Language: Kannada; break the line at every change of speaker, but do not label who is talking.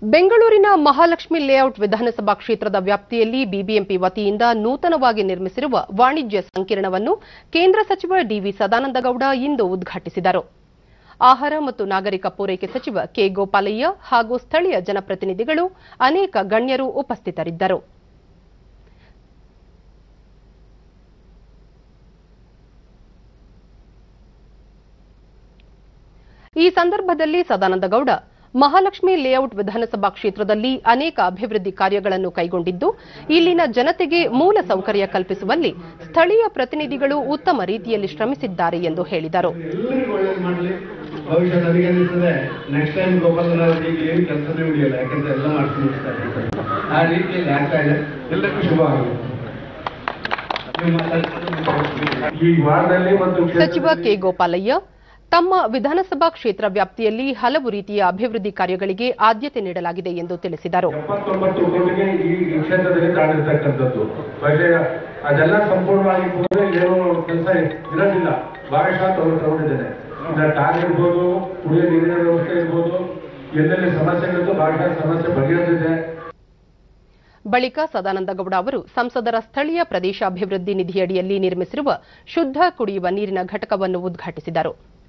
ಬೆಂಗಳೂರಿನ ಮಹಾಲಕ್ಷ್ಮಿ ಲೇಔಟ್ ವಿಧಾನಸಭಾ ಕ್ಷೇತ್ರದ ವ್ಯಾಪ್ತಿಯಲ್ಲಿ ಬಿಬಿಎಂಪಿ ವತಿಯಿಂದ ನೂತನವಾಗಿ ನಿರ್ಮಿಸಿರುವ ವಾಣಿಜ್ಯ ಸಂಕೀರ್ಣವನ್ನು ಕೇಂದ್ರ ಸಚಿವ ಡಿವಿ ಸದಾನಂದಗೌಡ ಇಂದು ಉದ್ಘಾಟಿಸಿದರು ಆಹಾರ ಮತ್ತು ನಾಗರಿಕ ಪೂರೈಕೆ ಸಚಿವ ಕೆ ಗೋಪಾಲಯ್ಯ ಹಾಗೂ ಸ್ಥಳೀಯ ಜನಪ್ರತಿನಿಧಿಗಳು ಅನೇಕ ಗಣ್ಯರು ಉಪಸ್ಥಿತರಿದ್ದರು ಈ ಸಂದರ್ಭದಲ್ಲಿ ಸದಾನಂದಗೌಡ ಮಹಾಲಕ್ಷ್ಮಿ ಲೇಔಟ್ ವಿಧಾನಸಭಾ ಕ್ಷೇತ್ರದಲ್ಲಿ ಅನೇಕ ಅಭಿವೃದ್ಧಿ ಕಾರ್ಯಗಳನ್ನು ಕೈಗೊಂಡಿದ್ದು ಇಲ್ಲಿನ ಜನತೆಗೆ ಮೂಲ ಸೌಕರ್ಯ ಕಲ್ಪಿಸುವಲ್ಲಿ ಸ್ಥಳೀಯ ಪ್ರತಿನಿಧಿಗಳು ಉತ್ತಮ ರೀತಿಯಲ್ಲಿ ಶ್ರಮಿಸಿದ್ದಾರೆ ಎಂದು ಹೇಳಿದರು
ಎಲ್ಲರಿಗೂ ಒಳ್ಳೇದು ಮಾಡಲಿ ಭವಿಷ್ಯ ನನಗೆ ಅನಿಸ್ತದೆ ನೆಕ್ಸ್ಟ್ ಟೈಮ್ ಗೋಪಾಲನ ಈಗ ಏನು ಕೆಲಸನೇ ಉಳಿಯಲ್ಲ ಯಾಕಂದ್ರೆ ಎಲ್ಲ ಮಾಡ್ಕೊಂಡು ಹೋಗ್ತಾರೆ ಆ ರೀತಿಯಲ್ಲಿ ಆಗ್ತಾ ಇದೆ ಎಲ್ಲರಿಗೂ ಶುಭವಾಗಲಿ ಈ ವಾರದಲ್ಲಿ ಮತ್ತು
ಸಚಿವ ಕೆ ಗೋಪಾಲಯ್ಯ ತಮ್ಮ ವಿಧಾನಸಭಾ ಕ್ಷೇತ್ರ ವ್ಯಾಪ್ತಿಯಲ್ಲಿ ಹಲವು ರೀತಿಯ ಅಭಿವೃದ್ಧಿ ಕಾರ್ಯಗಳಿಗೆ ಆದ್ಯತೆ ನೀಡಲಾಗಿದೆ ಎಂದು ತಿಳಿಸಿದರು
ಎಪ್ಪತ್ತೊಂಬತ್ತು ಕೋಟಿಗೆ ಈ ಈ ಕ್ಷೇತ್ರದಲ್ಲಿ ತಾಳಿರ್ತಕ್ಕಂಥದ್ದು പക്ഷേ ಅದೆಲ್ಲ ಸಂಪೂರ್ಣವಾಗಿ ಕೂಡ ಏನೋ ಕೆಲಸ ಇರೋದಿಲ್ಲ ಭಾಗಶಃ ತಗೊಂಡು ತಗೊಂಡಿದ್ದೇನೆ ಈಗ ಟಾರ್ ಇರ್ಬೋದು ಕುಡಿಯೋ ನೀರಿನ ವ್ಯವಸ್ಥೆ ಇರ್ಬೋದು ಎಲ್ಲೆಲ್ಲಿ ಸಮಸ್ಯೆಗಳಿದ್ದು ಭಾಗಶಃ ಸಮಸ್ಯೆ ಬಗೆಹರಿದಿದೆ
ಬಳಿಕ ಸದಾನಂದಗೌಡ ಅವರು ಸಂಸದರ ಸ್ಥಳೀಯ ಪ್ರದೇಶ ಅಭಿವೃದ್ಧಿ ನಿಧಿಯಡಿಯಲ್ಲಿ ನಿರ್ಮಿಸಿರುವ ಶುದ್ಧ ಕುಡಿಯುವ ನೀರಿನ ಘಟಕವನ್ನು ಉದ್ಘಾಟಿಸಿದರು